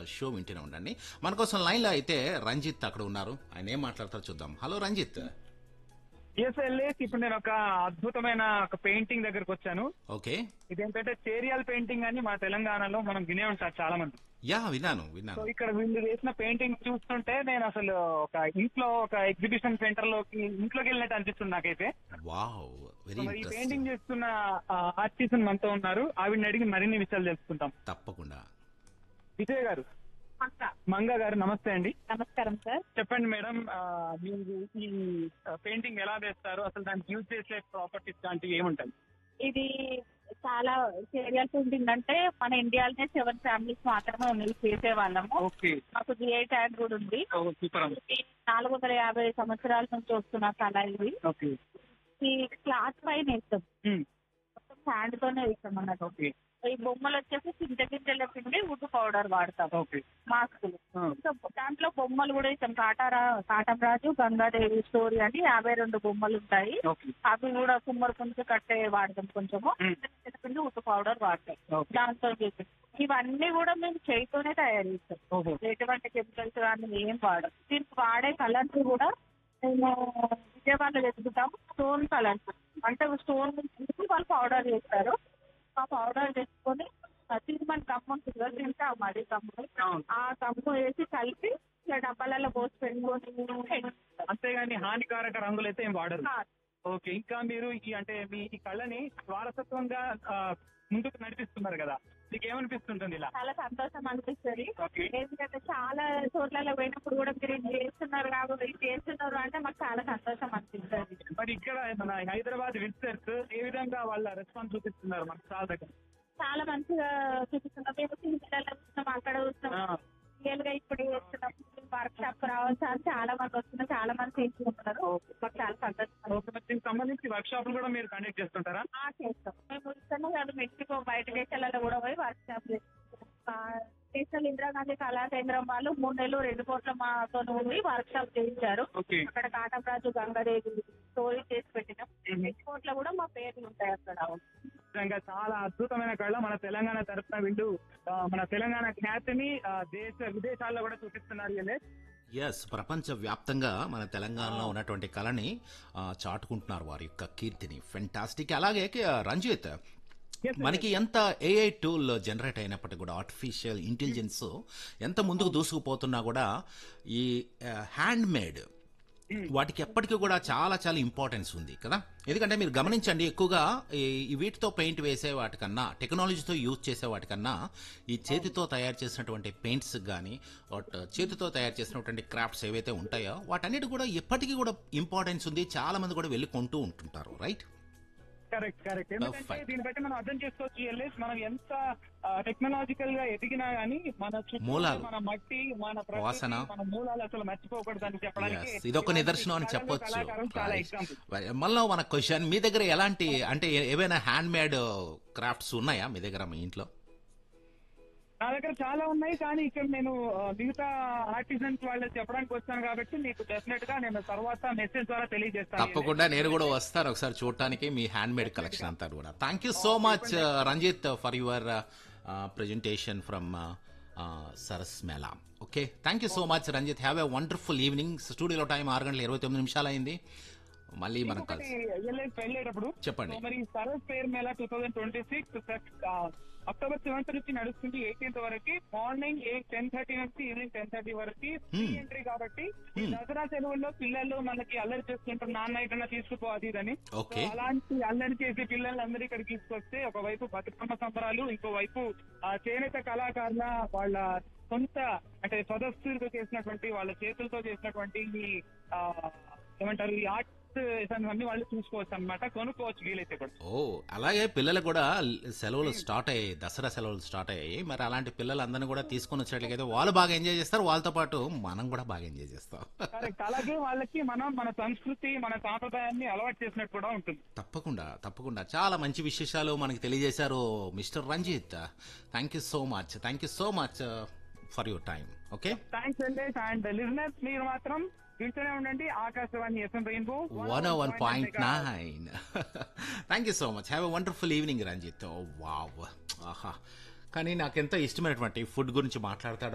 Show వింటూనే ఉండండి మన కోసం లైన్లో అయితే రంజిత్ అక్కడ ఉన్నారు ఆయన ఏం మాట్లాడతారో చూద్దాం హలో రంజిత్ ఎస్ ఎల్ఏస్ ఇప్పుడు నేను ఒక అద్భుతమైన ఒక పెయింటింగ్ దగ్గరకు వచ్చాను ఓకే ఇదేంటంటే చేరియల్ పెయింటింగ్ అని మన తెలంగాణలో మనం వినే ఉంటారు చాలా మంది యా విన్నాను సో విన్నాను ఇక్కడ వీళ్ళు వేసిన పెయింటింగ్ చూస్తుంటే నేను అసలు ఒక ఇంట్లో ఒక ఎగ్జిబిషన్ సెంటర్ లోకి ఇంట్లోకి వెళ్ళినట్టు అనిపిస్తుంది నాకైతే వావ్ వెరీ సో మరి ఈ ఇంట్రెస్టింగ్ పెయింటింగ్ చేస్తున్న ఆర్టిస్ట్ మనతో ఉన్నారు ఆవిడని అడిగి మరిన్ని విషయాలు తెలుసుకుంటాం తప్పకుండా విజయ్ గారు మంగ గారు నమస్తే అండి నమస్కారం సార్ చెప్పండి మేడం ఆ, మీరు ఈ పెయింటింగ్ ఎలా వేస్తారు అసలు దానికి యూజ్ చేసే ప్రాపర్టీస్ లాంటివి ఏముంటాయి ఇది చాలా సీరియల్ పెయింటింగ్ అంటే మన ఇండియాలోనే సెవెన్ ఫ్యామిలీస్ మాత్రమే ఉన్నాయి చేసే వాళ్ళము ఓకే మాకు జిఐ ట్యాగ్ కూడా ఉంది సూపర్ ఇది నాలుగు వందల యాభై సంవత్సరాల నుంచి వస్తున్న కళ ఇది ఓకే ఈ క్లాత్ పైన వేస్తాం మొత్తం హ్యాండ్ తోనే వేస్తాం అన్నట్టు ఓకే ఈ బొమ్మలు వచ్చేసి చింత గింజల పిండి వుడ్ పౌడర్ వాడతాం ఓకే మాస్కులు సో దాంట్లో బొమ్మలు కూడా ఇస్తాం కాటారా కాటం రాజు గంగాదేవి స్టోరీ అని యాభై రెండు బొమ్మలు ఉంటాయి ఓకే అవి కూడా కుమ్మరి కొంచెం కట్టే వాడతాం కొంచెము మ్మ్. చింతపిండి ఉప్పు పౌడర్ వాడతాం ఓకే దాంతో చేస్తాం ఇవన్నీ కూడా మేము చేయితోనే తయారు చేస్తాం ఓహో ఎటువంటి కెమికల్స్ కానీ ఏం వాడం దీనికి వాడే కలర్స్ కూడా మేము విజయవాడలో వెతుకుతాం స్టోన్ కలర్స్ అంటే స్టోన్ నుంచి వాళ్ళు పౌడర్ చేస్తారు ఆ పౌడర్ చేసుకొని తిరుమల కమ్ము ఉంటుంది కదా తింటాం మరి కమ్ము అవును. ఆ కమ్ము వేసి కలిపి ఇట్లా డబ్బాలలో పోసి పెట్టుకొని అంతేగాని హానికారక రంగులు అయితే ఏం వాడరు ఓకే ఇంకా మీరు ఈ అంటే మీ ఈ కళని వారసత్వంగా ఆ, ముందుకు నడిపిస్తున్నారు కదా మీకు ఏమనిపిస్తుంటుంది ఇలా చాలా సంతోషం అనిపిస్తుంది ఓకే ఎందుకంటే చాలా చోట్లలో పోయినప్పుడు కూడా మీరు ఇది చేస్తున్నారు కాబట్టి ఇది చేస్తున్నారు అంటే మాకు చాలా సంతోషం అనిపిస్తుంది మరి ఇక్కడ మన హైదరాబాద్ విజిటర్స్ ఏ విధంగా వాళ్ళ రెస్పాన్స్ చూపిస్తున్నారు మన చాలా దగ్గర చాలా మంచిగా చూపిస్తున్నాం మేము సినిమాలలో చూస్తున్నాం అక్కడ చూస్తున్నాం ఆ, రియల్ గా ఇప్పుడు చేస్తున్నాం వర్క్ షాప్ రావచ్చు అని చాలా మంది వస్తున్నారు చాలా మంది తీసుకుంటున్నారు మాకు చాలా సంతోషం ఓకే మరి దీనికి సంబంధించి వర్క్ షాపులు కూడా మీరు కండక్ట్ చేస్తుంటారా ఆ, చేస్తాం మేము ఇస్తున్నాం కాదు మెక్సికో బయట దేశాలలో కూడా పోయి వర్క్ షాప్ చేస్తాం నేషనల్ ఇందిరాగాంధీ కళా కేంద్రం వాళ్ళు మూడు నెలలు రెండు కోట్ల మాతో ఉండి వర్క్ షాప్ చేయించారు ఓకే అక్కడ కాటంరాజు గంగాదేవి స్టోరీ చేసి పెట్టినాం ఎక్స్పోర్ట్ లో కూడా మా పేర్లు ఉంటాయి అక్కడ నిజంగా చాలా అద్భుతమైన కళ మన తెలంగాణ తరఫున వీళ్ళు ఆ, మన తెలంగాణ ఖ్యాతిని ఆ, దేశ విదేశాల్లో కూడా చూపిస్తున్నారు వీళ్ళే ఎస్ ప్రపంచ వ్యాప్తంగా మన తెలంగాణలో ఉన్నటువంటి కళని ఆ, చాటుకుంటున్నారు వారి యొక్క కీర్తిని ఫెంటాస్టిక్ అలాగే కి- రంజిత్ Yes, sir. మనకి ఎంత ఏఐ టూల్ జనరేట్ అయినప్పటికీ కూడా ఆర్టిఫిషియల్ ఇంటెలిజెన్స్ ఎంత ముందుకు దూసుకుపోతున్నా కూడా ఈ హ్యాండ్ మేడ్ వాటికి ఎప్పటికీ కూడా చాలా చాలా ఇంపార్టెన్స్ ఉంది కదా ఎందుకంటే మీరు గమనించండి ఎక్కువగా ఈ ఈ వీటితో పెయింట్ వేసే వాటికన్నా టెక్నాలజీతో యూజ్ చేసే వాటికన్నా ఈ చేతితో తయారు చేసినటువంటి పెయింట్స్ కానీ చేతితో తయారు చేసినటువంటి క్రాఫ్ట్స్ ఏవైతే ఉంటాయో వాటన్నిటి కూడా ఎప్పటికీ కూడా ఇంపార్టెన్స్ ఉంది చాలా మంది కూడా వెళ్ళి కొంటూ ఉంటుంటారు రైట్ కరెక్ట్ కరెక్ట్ ఎందుకంటే Perfect. దీన్ని బట్టి మనం అర్థం చేసుకోవచ్చు ఎల్ఎస్ మనం ఎంత టెక్నాలజికల్ గా ఎదిగినా గానీ మన చుట్టూ మూలాలు. మన మట్టి మన ప్రకృతి, వాసన. మన మూలాలు అసలు మర్చిపోకూడదు అని చెప్పడానికి Yes, ఇదొక నిదర్శనం అని కళలు, చెప్పొచ్చు కళాకారులు చాలా Right. ఎగ్జాంపుల్ మళ్ళీ మన క్వశ్చన్ మీ దగ్గర ఎలాంటి అంటే ఏ- ఏవైనా హ్యాండ్ మేడ్ క్రాఫ్ట్స్ ఉన్నాయా మీ దగ్గర మీ ఇంట్లో నా దగ్గర చాలా ఉన్నాయి కానీ ఇక్కడ నేను ఆ, మిగతా ఆర్టిజన్స్ వాళ్ళు చెప్పడానికి వచ్చాను కాబట్టి మీకు డెఫినెట్ గా నేను తర్వాత మెసేజ్ ద్వారా తెలియజేస్తాను తప్పకుండా నేను కూడా వస్తాను ఒకసారి చూడటానికి మీ హ్యాండ్ మేడ్ కలెక్షన్ అంతా కూడా thank you so much Ranjith for your presentation from Saras Mela okay thank you so much Ranjith have a wonderful evening స్టూడియోలో టైం ఆరు గంటల ఇరవై తొమ్మిది నిమిషాలు అయింది మళ్ళీ మనం కలిసి ఎల్ఐసి వెళ్ళేటప్పుడు చెప్పండి సో మరి Saras fair Mela two thousand twenty six October seventh నుంచి నడుస్తుంది ఎయిటీన్త్ వరకు మార్నింగ్ టెన్ థర్టీ నుంచి ఈవినింగ్ టెన్ థర్టీ వరకు ఫ్రీ Hmm. ఎంట్రీ కాబట్టి ఈ Hmm. దసరా సెలవుల్లో పిల్లలు మనకి అల్లరి చేస్తుంటారు నాన్న ఎటన్నా తీసుకుపో అది ఇదని ఓకే సో అలాంటి అల్లరి చేసే పిల్లలందరూ ఇక్కడ తీసుకొస్తే ఒకవైపు బతుకమ్మ సంబరాలు ఇంకోవైపు ఆ చేనేత కళాకారుల వాళ్ళ సొంత అంటే సదస్సులతో చేసినటువంటి వాళ్ళ చేతులతో చేసినటువంటి ఈ ఆ, ఏమంటారు ఈ ఆర్ట్స్ అన్ని వాళ్ళు చూసుకోవచ్చు అన్నమాట కొనుక్కోవచ్చు వీలైతే కూడా ఓ అలాగే పిల్లలు కూడా సెలవులు స్టార్ట్ అయ్యాయి దసరా సెలవులు స్టార్ట్ అయ్యాయి మరి అలాంటి పిల్లలందరినీ కూడా తీసుకొని వచ్చినట్లయితే వాళ్ళు బాగా ఎంజాయ్ చేస్తారు వాళ్ళతో పాటు మనం కూడా బాగా ఎంజాయ్ చేస్తాం కరెక్ట్ అలాగే వాళ్ళకి మనం మన సంస్కృతి మన సాంప్రదాయాన్ని అలవాటు చేసినట్టు కూడా ఉంటుంది తప్పకుండా తప్పకుండా చాలా మంచి విశేషాలు మనకి తెలియజేశారు mister Ranjith thank you so much thank you so much for your time okay thanks అండి అండ్ లిజనర్స్ మీరు మాత్రం వింటూనే ఉండండి Akashvani FM rainbow one one point nine thank you so much have a wonderful evening Ranjith wow ఆహా కానీ నాకెంతో ఇష్టమైనటువంటి food గురించి మాట్లాడతాడు